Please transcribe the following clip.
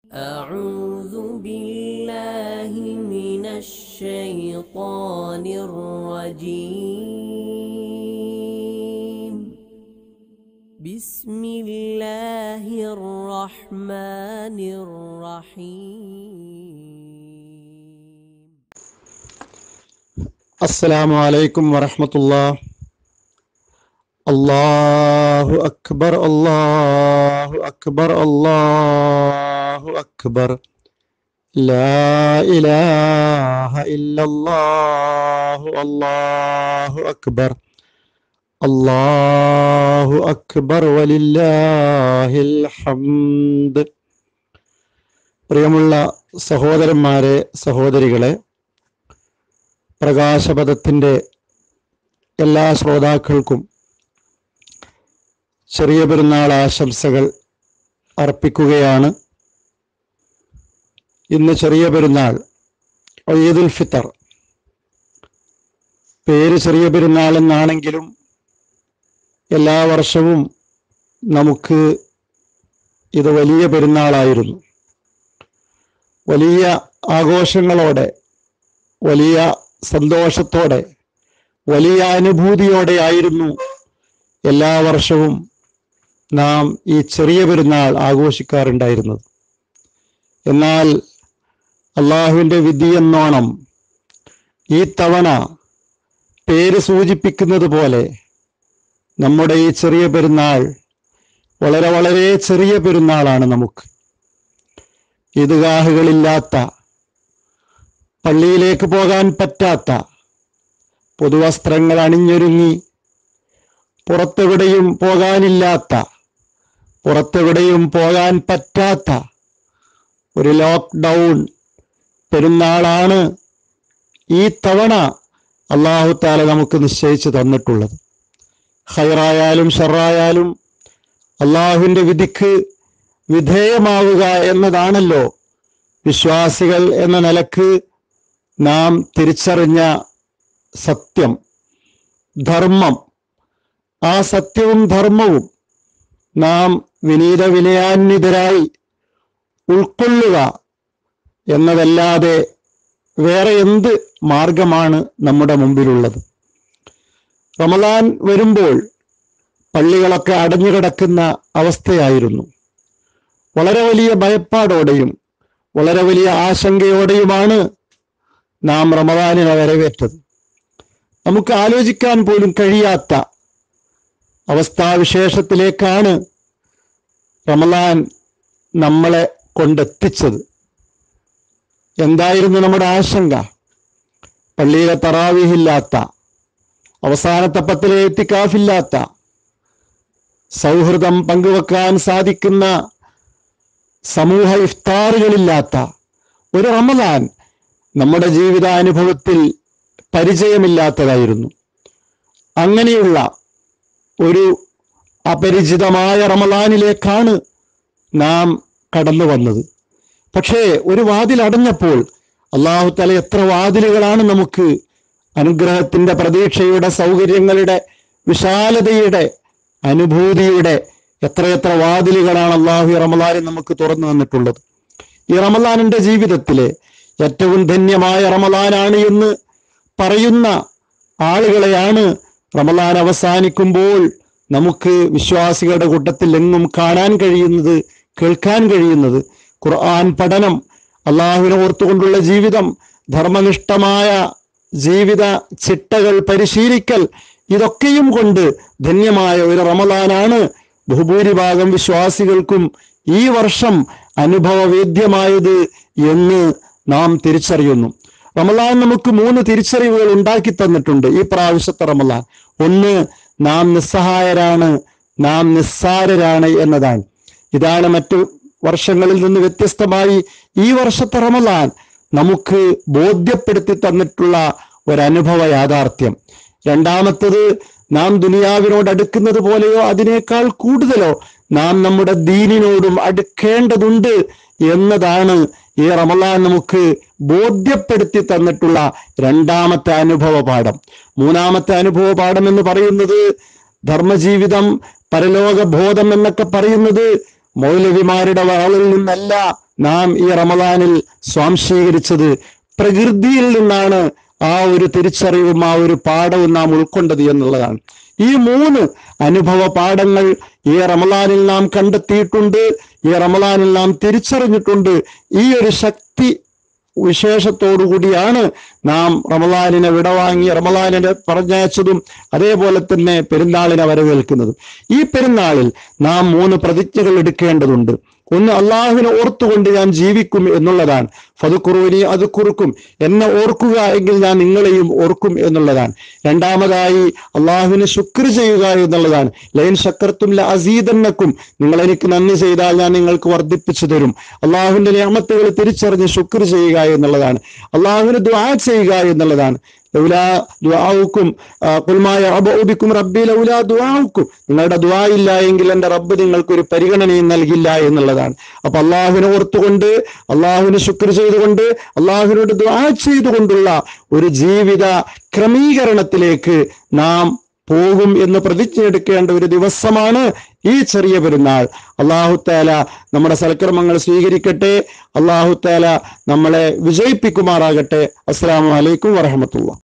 أعوذ بالله من الشيطان الرجيم بسم الله الرحمن الرحيم السلام عليكم ورحمة الله الله أكبر الله أكبر الله أكبر لا إله إلا الله الله أكبر الله أكبر ولله الحمد പ്രിയമുള്ള സഹോദരന്മാരെ സഹോദരികളെ പ്രകാശപഥത്തിൻ്റെ എല്ലാ ശ്രോതാക്കൾക്കും ചെറിയ പെരുന്നാൾ ആശംസകൾ അർപ്പിക്കുകയാണ് ഇന്ന് ചെറിയ പെരുന്നാൾ ഈദുൽ ഫിത്തർ പേര് ചെറിയ പെരുന്നാൾ എന്നാണെങ്കിലും എല്ലാ വർഷവും നമുക്ക് ഇത് വലിയ പെരുന്നാളായിരുന്നു വലിയ ആഘോഷങ്ങളോടെ വലിയ സന്തോഷത്തോടെ വലിയ അനുഭൂതിയോടെ ആയിരുന്നു എല്ലാ വർഷവും നാം ഈ ചെറിയ പെരുന്നാൾ ആഘോഷിക്കാറുണ്ടായിരുന്നത് എന്നാൽ അള്ളാഹുവിൻ്റെ വിധി എന്നോണം ഈ തവണ പേര് സൂചിപ്പിക്കുന്നത് പോലെ നമ്മുടെ ഈ ചെറിയ പെരുന്നാൾ വളരെ വളരെ ചെറിയ പെരുന്നാളാണ് നമുക്ക് ഈദ്ഗാഹുകളില്ലാത്ത പള്ളിയിലേക്ക് പോകാൻ പറ്റാത്ത പുതുവസ്ത്രങ്ങൾ അണിഞ്ഞൊരുങ്ങി പുറത്തെവിടെയും പോകാനില്ലാത്ത പുറത്തെവിടെയും പോകാൻ പറ്റാത്ത ഒരു ലോക്ക്ഡൗൺ പെരുന്നാളാണ് ഈ തവണ അള്ളാഹു താല നമുക്ക് നിശ്ചയിച്ചു തന്നിട്ടുള്ളത് ഹൈറായാലും ഷറായാലും അള്ളാഹുവിൻ്റെ വിധിക്ക് വിധേയമാവുക എന്നതാണല്ലോ വിശ്വാസികൾ എന്ന നിലക്ക് നാം തിരിച്ചറിഞ്ഞ സത്യം ധർമ്മം ആ സത്യവും ധർമ്മവും നാം വിനീത വിനയാന്വിതരായി ഉൾക്കൊള്ളുക എന്നതല്ലാതെ വേറെ എന്ത് മാർഗമാണ് നമ്മുടെ മുമ്പിലുള്ളത് റമദാൻ വരുമ്പോൾ പള്ളികളൊക്കെ അടഞ്ഞുകിടക്കുന്ന അവസ്ഥയായിരുന്നു വളരെ വലിയ ഭയപ്പാടോടെയും വളരെ വലിയ ആശങ്കയോടെയുമാണ് നാം റമദാനിനെ വരവേറ്റത് നമുക്ക് ആലോചിക്കാൻ പോലും കഴിയാത്ത അവസ്ഥാവിശേഷത്തിലേക്കാണ് റമദാൻ നമ്മളെ കൊണ്ടെത്തിച്ചത് എന്തായിരുന്നു നമ്മുടെ ആശങ്ക പള്ളിയിലെ തറാവിഹില്ലാത്ത അവസാനത്തെ പത്തിലെ എത്തിക്കാഫില്ലാത്ത സൗഹൃദം പങ്കുവെക്കാൻ സാധിക്കുന്ന സമൂഹ ഇഫ്താറുകളില്ലാത്ത ഒരു റമദാൻ നമ്മുടെ ജീവിതാനുഭവത്തിൽ പരിചയമില്ലാത്തതായിരുന്നു അങ്ങനെയുള്ള ഒരു അപരിചിതമായ റമദാനിലേക്കാണ് നാം കടന്നു വന്നത് പക്ഷേ ഒരു വാതിൽ അടഞ്ഞപ്പോൾ അള്ളാഹു തല എത്ര വാതിലുകളാണ് നമുക്ക് അനുഗ്രഹത്തിന്റെ പ്രതീക്ഷയുടെ സൗകര്യങ്ങളുടെ വിശാലതയുടെ അനുഭൂതിയുടെ എത്രയെത്ര വാതിലുകളാണ് അള്ളാഹു ഈ റമദാനിൽ നമുക്ക് തുറന്നു തന്നിട്ടുള്ളത് ഈ റമദാനിന്റെ ജീവിതത്തിലെ ഏറ്റവും ധന്യമായ റമദാനാണ് എന്ന് പറയുന്ന ആളുകളെയാണ് റമദാൻ അവസാനിക്കുമ്പോൾ നമുക്ക് വിശ്വാസികളുടെ കൂട്ടത്തിൽ എങ്ങും കാണാൻ കഴിയുന്നത് കേൾക്കാൻ കഴിയുന്നത് ഖുർആൻ പഠനം അള്ളാഹുവിനെ ഓർത്തുകൊണ്ടുള്ള ജീവിതം ധർമ്മനിഷ്ഠമായ ജീവിത ചിട്ടകൾ പരിശീലിക്കൽ ഇതൊക്കെയും കൊണ്ട് ധന്യമായ ഒരു റമദാനാണ് ബഹുഭൂരിഭാഗം വിശ്വാസികൾക്കും ഈ വർഷം അനുഭവവേദ്യമായത് എന്ന് നാം തിരിച്ചറിയുന്നു റമലാൻ നമുക്ക് മൂന്ന് തിരിച്ചറിവുകൾ ഉണ്ടാക്കി തന്നിട്ടുണ്ട് ഈ പ്രാവശ്യത്തെ റമലാൻ ഒന്ന് നാം നിസ്സഹായരാണ് നാം നിസ്സാരരാണ് എന്നതാണ് ഇതാണ് മറ്റു വർഷങ്ങളിൽ നിന്ന് വ്യത്യസ്തമായി ഈ വർഷത്തെ റമലാൻ നമുക്ക് ബോധ്യപ്പെടുത്തി തന്നിട്ടുള്ള ഒരനുഭവ യാഥാർത്ഥ്യം രണ്ടാമത്തത് നാം ദുനിയാവിനോട് അടുക്കുന്നത് പോലെയോ അതിനേക്കാൾ കൂടുതലോ നാം നമ്മുടെ ദീനിനോടും അടുക്കേണ്ടതുണ്ട് എന്നതാണ് ഈ റമലാൻ നമുക്ക് ബോധ്യപ്പെടുത്തി തന്നിട്ടുള്ള രണ്ടാമത്തെ അനുഭവ പാഠം മൂന്നാമത്തെ അനുഭവ പാഠം എന്ന് പറയുന്നത് ധർമ്മജീവിതം പരലോക ബോധം എന്നൊക്കെ പറയുന്നത് മൗലവിമാരുടെ വാളിൽ നിന്നല്ല നാം ഈ റമദാനിൽ സ്വാംശീകരിച്ചത് പ്രകൃതിയിൽ നിന്നാണ് ആ ഒരു തിരിച്ചറിവും ആ ഒരു പാഠവും നാം ഉൾക്കൊണ്ടത് എന്നുള്ളതാണ് ഈ മൂന്ന് അനുഭവ പാഠങ്ങൾ ഈ റമദാനിൽ നാം കണ്ടെത്തിയിട്ടുണ്ട് ഈ റമദാനിൽ നാം തിരിച്ചറിഞ്ഞിട്ടുണ്ട് ഈ ഒരു ശക്തി വിശേഷത്തോടു കൂടിയാണ് നാം റമദാനിനെ വിടവാങ്ങി റമദാനിനെ പറഞ്ഞയച്ചതും അതേപോലെ തന്നെ പെരുന്നാളിനെ വരവേൽക്കുന്നതും ഈ പെരുന്നാളിൽ നാം മൂന്ന് പ്രതിജ്ഞകൾ എടുക്കേണ്ടതുണ്ട് ഒന്ന് അള്ളാഹുവിനെ ഓർത്തുകൊണ്ട് ഞാൻ ജീവിക്കും എന്നുള്ളതാണ് ഫതുക്കുറുവിനെ അത് കുറുക്കും എന്നെ ഓർക്കുക എങ്കിൽ ഞാൻ നിങ്ങളെയും ഓർക്കും എന്നുള്ളതാണ് രണ്ടാമതായി അള്ളാഹുവിന് ശുക്ർ ചെയ്യുക എന്നുള്ളതാണ് ലൈൻ ശക്കർത്തും ല അസീതന്നക്കും നിങ്ങൾ എനിക്ക് നന്ദി ചെയ്താൽ ഞാൻ നിങ്ങൾക്ക് വർദ്ധിപ്പിച്ചു തരും അള്ളാഹുവിന്റെ നിയമത്തുകൾ തിരിച്ചറിഞ്ഞ് ശുക്ർ ചെയ്യുക എന്നുള്ളതാണ് അള്ളാഹുവിന് ദ്വാ ചെയ്യുക എന്നുള്ളതാണ് ലൗലാ ദുആവുക്കും കുൽമായ അബൂബിക്കും റബ്ബി ലൗലാ ദുആവുക്കും നിങ്ങളുടെ ദുആ ഇല്ല എങ്കിൽ എൻ്റെ റബ്ബ് നിങ്ങൾക്ക് ഒരു പരിഗണനയും നൽകില്ല എന്നുള്ളതാണ് അപ്പൊ അള്ളാഹുവിനെ ഓർത്തുകൊണ്ട് അള്ളാഹുവിന് ശുക്ർ ചെയ്തുകൊണ്ട് അള്ളാഹുവിനോട് ദുആ ചെയ്തുകൊണ്ടുള്ള ഒരു ജീവിത ക്രമീകരണത്തിലേക്ക് നാം പോകും എന്ന് പ്രതിജ്ഞ എടുക്കേണ്ട ഒരു ദിവസമാണ് ഈ ചെറിയ പെരുന്നാൾ അള്ളാഹുത്താല നമ്മുടെ സൽക്കർമ്മങ്ങൾ സ്വീകരിക്കട്ടെ അള്ളാഹുത്താല നമ്മളെ വിജയിപ്പിക്കുമാറാകട്ടെ അസ്സാം വലൈക്കും വറഹമത്തുള്ള